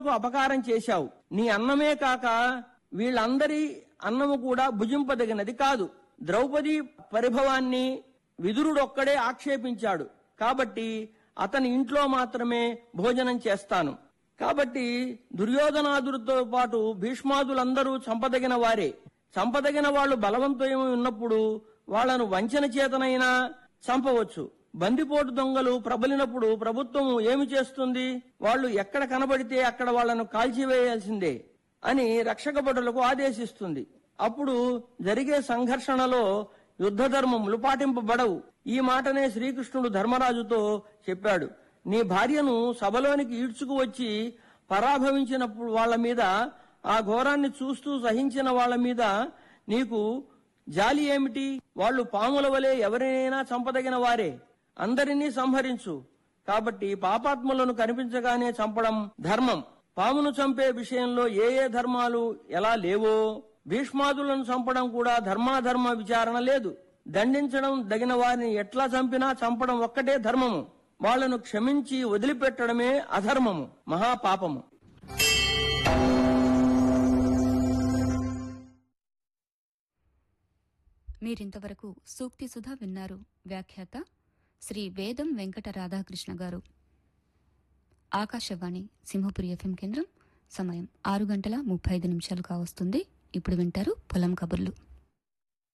అపకారం చేశావు నీ అన్నమే కాక వీళ్ళందరి అన్నము కూడా భుజింపదగినది కాదు ద్రౌపది పరిభవాన్ని విదురుడొక్కడే ఆక్షేపించాడు కాబట్టి అతని ఇంట్లో మాత్రమే భోజనం చేస్తాను కాబట్టి దుర్యోధనాదులతో పాటు భీష్మాదులందరూ చంపదగిన వారే చంపదగిన వాళ్ళు బలవంతమై ఉన్నప్పుడు వాళ్లను వంచన చేతనైనా చంపవచ్చు బందిపోటు దొంగలు ప్రబలినప్పుడు ప్రభుత్వం ఏమి చేస్తుంది వాళ్ళు ఎక్కడ కనబడితే అక్కడ వాళ్లను కాల్చివేయాల్సిందే అని రక్షక భటులకు ఆదేశిస్తుంది అప్పుడు జరిగే సంఘర్షణలో యుద్ధ ధర్మములు పాటింపబడవు ఈ మాటనే శ్రీకృష్ణుడు ధర్మరాజుతో చెప్పాడు నీ భార్యను సభలోనికి ఈడ్చుకు వచ్చి పరాభవించినప్పుడు వాళ్ళ మీద ఆ ఘోరాన్ని చూస్తూ సహించిన వాళ్ళ మీద నీకు జాలి ఏమిటి వాళ్ళు పాముల వలె ఎవరినైనా చంపదగిన వారే అందరినీ సంహరించు కాబట్టి పాపాత్ములను కనిపించగానే చంపడం ధర్మం పామును చంపే విషయంలో ఏ ఏ ధర్మాలు ఎలా లేవో భీష్మాదులను చంపడం కూడా ధర్మాధర్మ విచారణ లేదు దండించడం దగిన వారిని ఎట్లా చంపినా చంపడం ఒక్కటే ధర్మము వాళ్ళను క్షమించి వదిలిపెట్టడమే అధర్మము మహాపాపము మీరింతవరకు సూక్తి సుధా విన్నారు వ్యాఖ్యాత శ్రీ వేదం వెంకట రాధాకృష్ణ గారు ఆకాశవాణి సింహపురి ఎఫ్ఎం కేంద్రం సమయం ఆరు గంటల ముప్పై ఐదు నిమిషాలు కావస్తుంది ఇప్పుడు వింటారు పొలం కబుర్లు